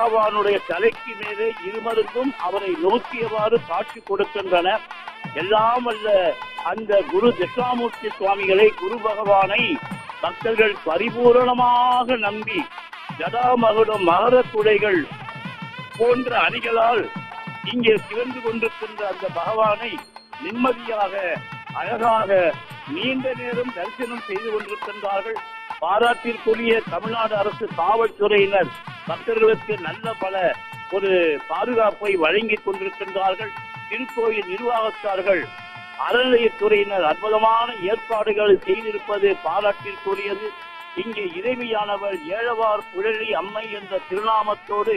பகவானுடைய தலைக்கு மேலே இருமருந்தும் அவரை நோக்கியவாறு காட்சி கொடுக்கின்றன எல்லாம் அல்ல அந்த குரு தட்சாமூர்த்தி சுவாமிகளை குரு பகவானை பக்தர்கள் பரிபூரணமாக நம்பி ஜடாமகுடம் மகர குடைகள் போன்ற அணிகளால் இங்கே சிறந்து கொண்டிருக்கின்ற அந்த பகவானை நிம்மதியாக அழகாக நீண்ட நேரம் தரிசனம் செய்து கொண்டிருக்கின்றார்கள் பாராட்டிற்குரிய தமிழ்நாடு அரசு காவல்துறையினர் பக்தர்களுக்கு நல்ல பல ஒரு பாதுகாப்பை வழங்கிக் கொண்டிருக்கின்றார்கள் திருக்கோயில் நிர்வாகத்தார்கள் அறநிலையத்துறையினர் அற்புதமான ஏற்பாடுகள் செய்திருப்பது பாராட்டிற்குரியது இங்கே இறைவியானவர் ஏழவார் குழலி அம்மை என்ற திருநாமத்தோடு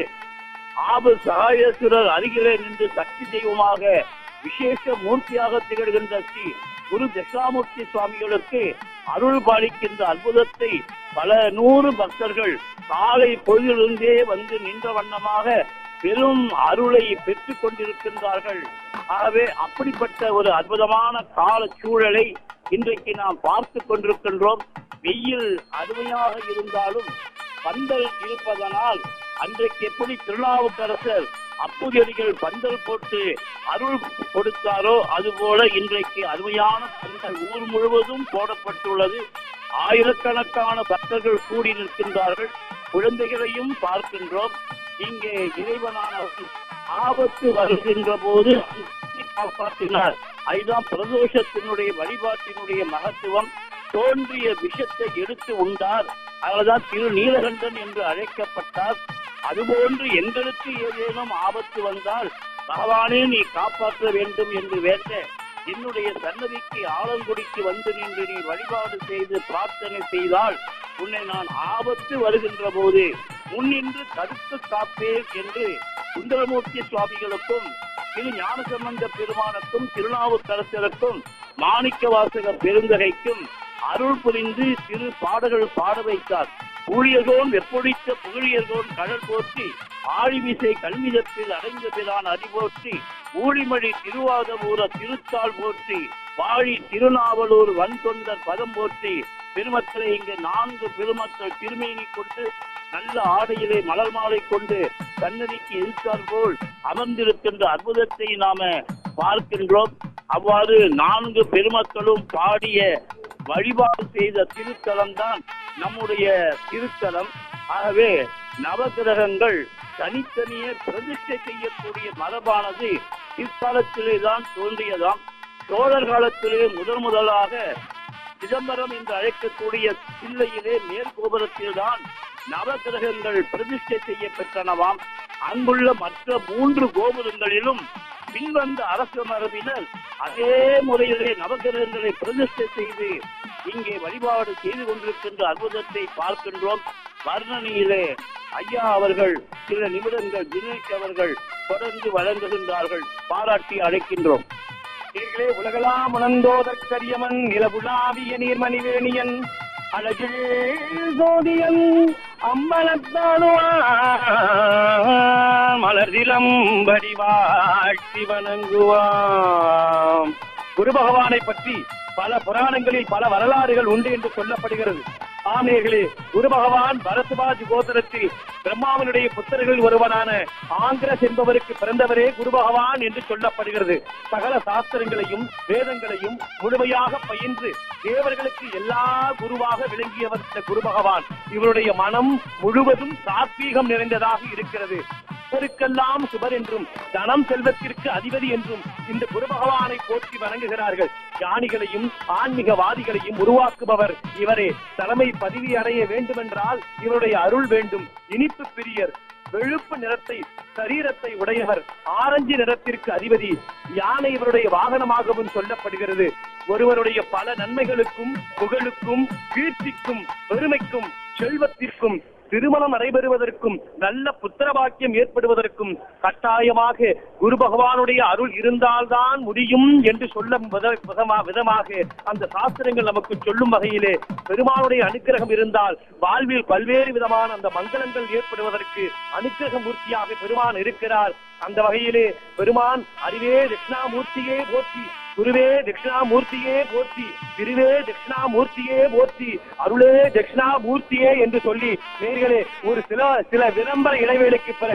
ஆபு சகாயேஸ்வரர் அருகிலே நின்று சக்தி தெய்வமாக விசேஷ மூர்த்தியாக திகழ்கின்ற ஸ்ரீ குரு தட்சாமூர்த்தி சுவாமிகளுக்கு அருள் பாலிக்கின்ற அற்புதத்தை பல நூறு பக்தர்கள் காலை பொழுதிலிருந்தே வந்து நின்ற வண்ணமாக பெரும் அருளை பெற்றுக் கொண்டிருக்கின்றார்கள் ஆகவே அப்படிப்பட்ட ஒரு அற்புதமான கால சூழலை இன்றைக்கு நாம் பார்த்து கொண்டிருக்கின்றோம் வெயில் அருமையாக இருந்தாலும் பந்தல் இருப்பதனால் அன்றைக்கு எப்படி திருநாவுக்கரசர் அப்புதியடிகள் பந்தல் போட்டு அருள் கொடுத்தாரோ அதுபோல இன்றைக்கு அருமையான பந்தல் ஊர் முழுவதும் போடப்பட்டுள்ளது ஆயிரக்கணக்கான பக்தர்கள் கூடி நிற்கின்றார்கள் குழந்தைகளையும் பார்க்கின்றோம் இங்கே இறைவனானவர் ஆபத்து வருகின்ற போது காப்பாற்றினார் அதுதான் பிரதோஷத்தினுடைய வழிபாட்டினுடைய மகத்துவம் தோன்றிய விஷத்தை எடுத்து உண்டார் அதனால்தான் திரு நீலகண்டன் என்று அழைக்கப்பட்டார் அதுபோன்று எங்களுக்கு ஏதேனும் ஆபத்து வந்தால் பகவானே நீ காப்பாற்ற வேண்டும் என்று வேண்ட என்னுடைய சன்னதிக்கு ஆலங்குடிக்கு வந்து நின்று நீ வழிபாடு செய்து பிரார்த்தனை செய்தால் உன்னை நான் ஆபத்து வருகின்ற போது முன்னின்று தடுத்து காப்பேன் என்று சுந்தரமூர்த்தி சுவாமிகளுக்கும் திரு ஞானசம்பந்த பெருமானுக்கும் திருநாவுக்கரசருக்கும் மாணிக்க வாசக பெருந்தகைக்கும் அருள் புரிந்து திரு பாடல்கள் பாட வைத்தார் ஊழியர்கோன் வெப்பொழித்த புகழியர்கோன் கடல் போற்றி ஆழிமிசை கல்மிதத்தில் அடைந்த பிரான் அறிபோற்றி ஊழிமொழி திருவாதபூர திருத்தாள் போற்றி வாழி திருநாவலூர் வன்தொண்டர் பதம் போற்றி பெருமக்களை இங்கு நான்கு பெருமக்கள் திருமேனி கொண்டு நல்ல ஆடையிலே மலர் மாலை கொண்டு சன்னதிக்கு எதிர்த்தார் போல் அமர்ந்திருக்கின்ற அற்புதத்தை நாம பார்க்கின்றோம் அவ்வாறு நான்கு பெருமக்களும் பாடிய வழிபாடு செய்த திருத்தலம் தான் நம்முடைய திருத்தலம் ஆகவே நவகிரகங்கள் தனித்தனியே பிரதிஷ்டை செய்யக்கூடிய மரபானது இக்காலத்திலே தான் தோன்றியதாம் சோழர் காலத்திலே முதல் முதலாக சிதம்பரம் என்று அழைக்கக்கூடிய சில்லையிலே மேற்கோபுரத்தில் தான் நவகிரகங்கள் பிரதிஷ்டை செய்யப்பெற்றனவாம் அங்குள்ள மற்ற மூன்று கோபுரங்களிலும் பின்வந்த அரச மரபினர் அதே முறையிலே நவகிரகங்களை பிரதிஷ்டை செய்து இங்கே வழிபாடு செய்து கொண்டிருக்கின்ற அற்புதத்தை பார்க்கின்றோம் வர்ணனையிலே ஐயா அவர்கள் சில நிமிடங்கள் தினேஷ் அவர்கள் தொடர்ந்து வழங்குகின்றார்கள் பாராட்டி அழைக்கின்றோம் நீர்களே உலகலாம் உணர்ந்தோதற்கரியமன் நிலவுலாவிய நீர்மணிவேணியன் அழகில் சோதியன் அம்பலத்தானுவான் மலர்திலம் வடிவாழ்த்தி வணங்குவாம் குரு பகவானை பற்றி பல புராணங்களில் பல வரலாறுகள் உண்டு என்று சொல்லப்படுகிறது ஆமேர்களே குரு பகவான் பரத்வாஜ் கோத்திரத்தில் பிரம்மாவனுடைய புத்தர்களில் ஒருவனான ஆங்கிரஸ் என்பவருக்கு பிறந்தவரே குரு பகவான் என்று சொல்லப்படுகிறது சகல சாஸ்திரங்களையும் வேதங்களையும் முழுமையாக பயின்று தேவர்களுக்கு எல்லா குருவாக விளங்கியவர் இந்த குரு பகவான் இவருடைய மனம் முழுவதும் சாத்வீகம் நிறைந்ததாக இருக்கிறது சுபருக்கெல்லாம் சுபர் என்றும் தனம் செல்வத்திற்கு அதிபதி என்றும் இந்த குரு பகவானை போற்றி வணங்குகிறார்கள் ஞானிகளையும் ஆன்மீகவாதிகளையும் உருவாக்குபவர் இவரே தலைமை பதவி அடைய வேண்டுமென்றால் இவருடைய அருள் வேண்டும் இனிப்பு பிரியர் வெளுப்பு நிறத்தை சரீரத்தை உடையவர் ஆரஞ்சு நிறத்திற்கு அதிபதி யானை இவருடைய வாகனமாகவும் சொல்லப்படுகிறது ஒருவருடைய பல நன்மைகளுக்கும் புகழுக்கும் கீர்த்திக்கும் பெருமைக்கும் செல்வத்திற்கும் திருமணம் நடைபெறுவதற்கும் நல்ல புத்திர பாக்கியம் ஏற்படுவதற்கும் கட்டாயமாக குரு பகவானுடைய அருள் இருந்தால்தான் முடியும் என்று சொல்ல வித- விதமா- விதமாக அந்த சாஸ்திரங்கள் நமக்கு சொல்லும் வகையிலே பெருமானுடைய அனுக்கிரகம் இருந்தால் வாழ்வில் பல்வேறு விதமான அந்த மங்களங்கள் ஏற்படுவதற்கு அனுக்கிரக மூர்த்தியாக பெருமான் இருக்கிறார் அந்த வகையிலே பெருமான் அறிவே தட்சிணாமூர்த்தியே போற்றி குருவே தட்சிணாமூர்த்தியே போற்றி திருவே தட்சிணாமூர்த்தியே போற்றி அருளே தட்சிணாமூர்த்தியே என்று சொல்லி நேர்களே ஒரு சில சில விளம்பர இடைவேளைக்கு பிறகு